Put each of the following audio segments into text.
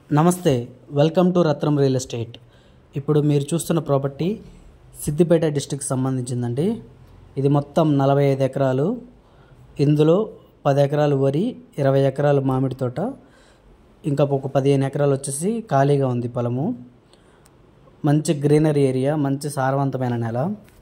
నమస్తే welcome to Ratnam real estate ఇప్పుడు మీరు చూస్తున్న ప్రాపర్టీ సిద్దిపేట డిస్టిక్ సంబంధించిందండి ఇది మొత్తం నలభై ఐదు ఎకరాలు ఇందులో పది ఎకరాలు వరి ఇరవై ఎకరాలు మామిడి తోట ఇంకా ఒక పదిహేను ఎకరాలు వచ్చేసి ఖాళీగా ఉంది పొలము మంచి గ్రీనరీ ఏరియా మంచి సారవంతమైన నేల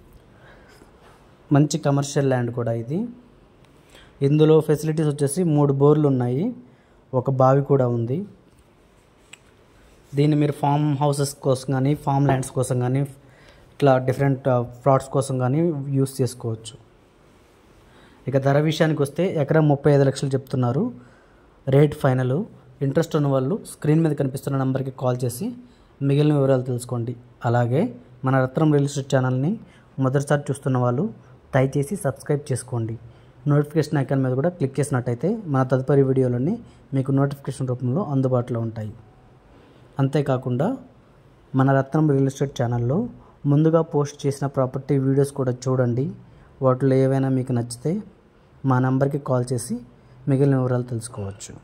మంచి కమర్షియల్ ల్యాండ్ కూడా ఇది ఇందులో ఫెసిలిటీస్ వచ్చేసి మూడు బోర్లు ఉన్నాయి ఒక బావి కూడా ఉంది దీన్ని మీరు ఫామ్ హౌసెస్ కోసం కానీ ఫామ్ ల్యాండ్స్ కోసం కానీ ఇట్లా డిఫరెంట్ ప్లాట్స్ కోసం కానీ యూస్ చేసుకోవచ్చు ఇక ధర విషయానికి వస్తే ఎకరం ముప్పై ఐదు లక్షలు చెప్తున్నారు రేట్ ఫైనల్ ఇంట్రెస్ట్ ఉన్న వాళ్ళు స్క్రీన్ మీద కనిపిస్తున్న నెంబర్కి కాల్ చేసి మిగిలిన వివరాలు తెలుసుకోండి అలాగే మన రత్నం రియల్ ఎస్టేట్ ఛానల్ని మొదటిసారి చూస్తున్న వాళ్ళు దయచేసి సబ్స్క్రైబ్ చేసుకోండి నోటిఫికేషన్ ఐకాన్ మీద కూడా క్లిక్ చేసినట్టయితే మన తదుపరి వీడియోలన్నీ మీకు నోటిఫికేషన్ రూపంలో అందుబాటులో ఉంటాయి అంతేకాకుండా మన రత్నం రియల్ ఎస్టేట్ ఛానల్లో ముందుగా పోస్ట్ చేసిన ప్రాపర్టీ వీడియోస్ కూడా చూడండి వాటిలో ఏవైనా మీకు నచ్చితే మా నంబర్కి కాల్ చేసి మిగిలిన వివరాలు తెలుసుకోవచ్చు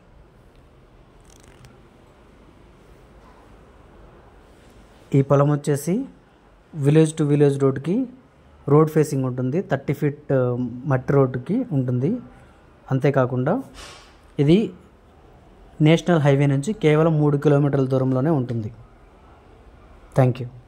ఈ పొలం వచ్చేసి విలేజ్ టు విలేజ్ రోడ్కి రోడ్ ఫేసింగ్ ఉంటుంది థర్టీ ఫీట్ మట్టి రోడ్డుకి ఉంటుంది అంతేకాకుండా ఇది నేషనల్ హైవే నుంచి కేవలం మూడు కిలోమీటర్ల దూరంలోనే ఉంటుంది థ్యాంక్ యూ